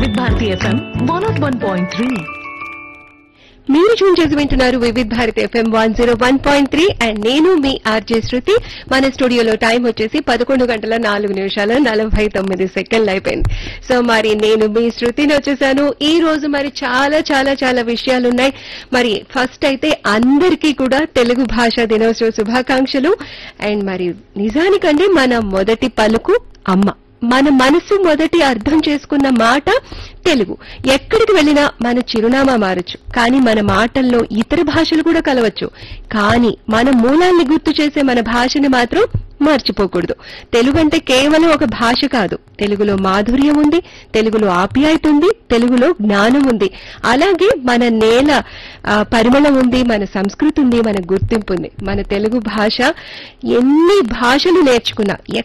వివిధ Bharati FM one not one point three మీరు tune చేసి వింటున్నారు Vividh Bharat FM one zero one point three and నేను మీ ఆర్జే శృతి మన స్టూడియోలో టైం వచ్చేసి పదకొండు గంటల నాలుగు నిమిషాల నలభై తొమ్మిది సెకండ్లు అయిపోయింది సో మరి నేను మీ శృతిని వచ్చేసాను ఈ రోజు మరి చాలా చాలా చాలా విషయాలు ఉన్నాయి మరి ఫస్ట్ అయితే అందరికీ కూడా తెలుగు భాషా దినోత్సవ శుభాకాంక్షలు అండ్ మరి నిజానికంటే మన మొదటి పలుకు అమ్మ మన మనసు మొదటి అర్థం చేసుకున్న మాట తెలుగు ఎక్కడికి వెళ్ళినా మన చిరునామా మారచ్చు కానీ మన మాటల్లో ఇతర భాషలు కూడా కలవచ్చు కానీ మన మూలాల్ని గుర్తు చేసే మన భాషని మాత్రం మర్చిపోకూడదు తెలుగు అంటే కేవలం ఒక భాష కాదు తెలుగులో మాధుర్యం ఉంది తెలుగులో ఆప్యాయత ఉంది తెలుగులో జ్ఞానం ఉంది అలాగే మన నేల ఆ, పరిమళం ఉంది మన సంస్కృతి ఉంది మన గుర్తింపు ఉంది మన తెలుగు భాష ఎన్ని భాషలు నేర్చుకున్నా